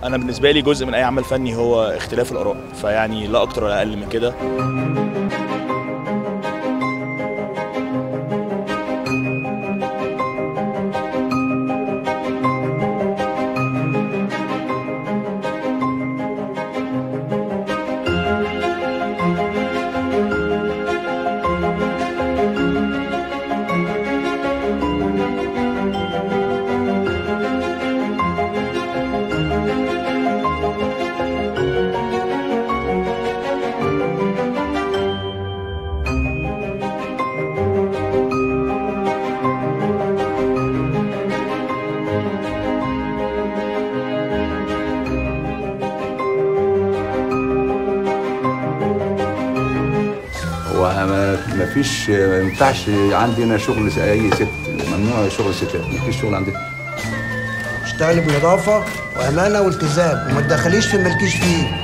انا بالنسبه لي جزء من اي عمل فني هو اختلاف الاراء فيعني لا اكتر ولا اقل من كده هو ما ما فيش ما ينفعش عندنا شغل اي ست ممنوع شغل الستات ما فيش شغل عندنا اشتغلي بنظافه وامانه والتزام وما تدخليش في مالكيش فيه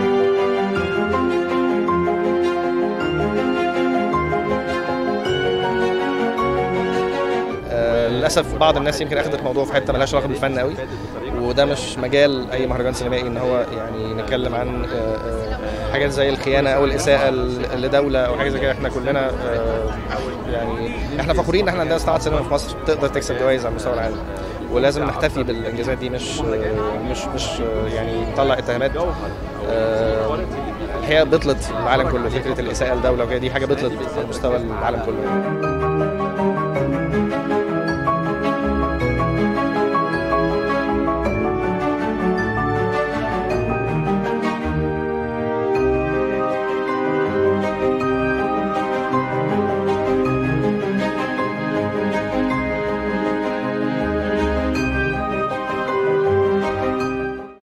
آه، للاسف بعض الناس يمكن اخذت الموضوع في حته ملهاش علاقه بالفن قوي وده مش مجال اي مهرجان سينمائي ان هو يعني نتكلم عن آه، آه، حاجات زي الخيانه او الاساءه ل- لدوله او حاجه زي كده احنا كلنا آه، يعني احنا فخورين ان احنا عندنا صناعه سينما في مصر تقدر تكسب جوائز على مستوى العالم ولازم نحتفي بالانجازات دي مش آه، مش مش آه، يعني نطلع اتهامات آه، الحقيقه بطلت العالم كله فكره الاساءه لدوله وكده دي حاجه بطلت على مستوى العالم كله